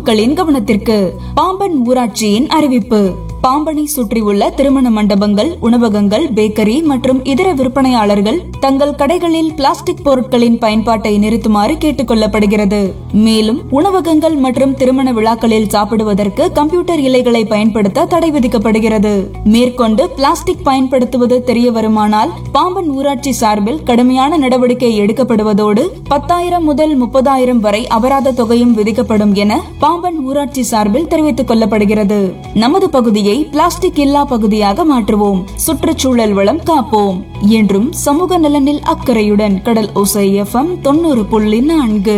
மக்களின் கவனத்திற்கு பாம்பன் ஊராட்சியின் அறிவிப்பு பாம்பனை சுற்றியுள்ள திருமண மண்டபங்கள் உணவகங்கள் பேக்கரி மற்றும் இதர விற்பனையாளர்கள் தங்கள் கடைகளில் பிளாஸ்டிக் பொருட்களின் பயன்பாட்டை நிறுத்துமாறு கேட்டுக் கொள்ளப்படுகிறது மேலும் உணவகங்கள் மற்றும் திருமண விழாக்களில் சாப்பிடுவதற்கு கம்ப்யூட்டர் இலைகளை பயன்படுத்த தடை விதிக்கப்படுகிறது மேற்கொண்டு பிளாஸ்டிக் பயன்படுத்துவது தெரிய வருமானால் பாம்பன் ஊராட்சி சார்பில் கடுமையான நடவடிக்கை எடுக்கப்படுவதோடு பத்தாயிரம் முதல் முப்பதாயிரம் வரை அபராத தொகையும் விதிக்கப்படும் என பாம்பன் ஊராட்சி சார்பில் தெரிவித்துக் கொள்ளப்படுகிறது நமது பகுதியை பிளாஸ்டிக் இல்லா பகுதியாக மாற்றுவோம் சுற்றுச்சூழல் வளம் காப்போம் என்றும் சமூக நலனில் அக்கறையுடன் கடல் ஓசை எஃப்எம் தொண்ணூறு புள்ளி நான்கு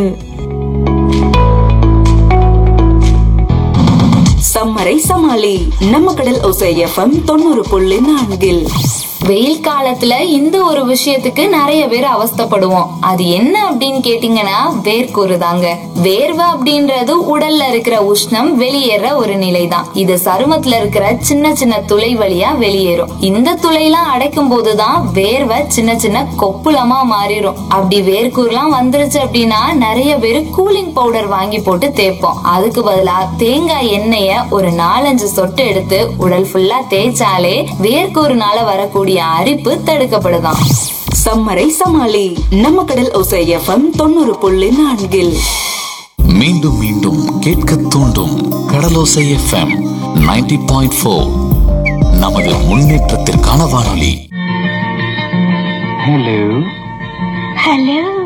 சம்மரை சமாளி நம்ம கடல் ஓசை எஃப்எம் தொண்ணூறு புள்ளி நான்கில் வெயில் காலத்துல இந்த ஒரு விஷயத்துக்கு நிறைய பேர் அவஸ்தைப்படுவோம் அது என்ன அப்படின்னு கேட்டீங்கன்னா வேர்க்கூறு தாங்க வேர்வை அப்படின்றது உடல்ல இருக்கிற உஷ்ணம் வெளியேற ஒரு நிலைதான் இது சருமத்துல இருக்கிற சின்ன சின்ன துளை வழியா வெளியேறும் இந்த துளையெல்லாம் அடைக்கும் போதுதான் வேர்வை சின்ன சின்ன கொப்புளமா மாறிடும் அப்படி வேர்க்கூறுலாம் வந்துருச்சு அப்படின்னா நிறைய பேர் கூலிங் பவுடர் வாங்கி போட்டு தேய்ப்போம் அதுக்கு பதிலா தேங்காய் எண்ணெய ஒரு நாலஞ்சு சொட்டு எடுத்து உடல் ஃபுல்லா தேய்ச்சாலே வேர்க்கூறுனால வரக்கூடிய அரிப்பு தடுக்கப்படுதாம் சம்மரை சமாளி நம்ம கடல் ஓசை எஃப்எம் தொண்ணூறு புள்ளி நான்கில் மீண்டும் மீண்டும் கேட்க தூண்டும் கடலோசை எஃப்எம் 90.4 பாயிண்ட் ஃபோர் நமது முன்னேற்றத்திற்கான வானொலி Hello. ஹலோ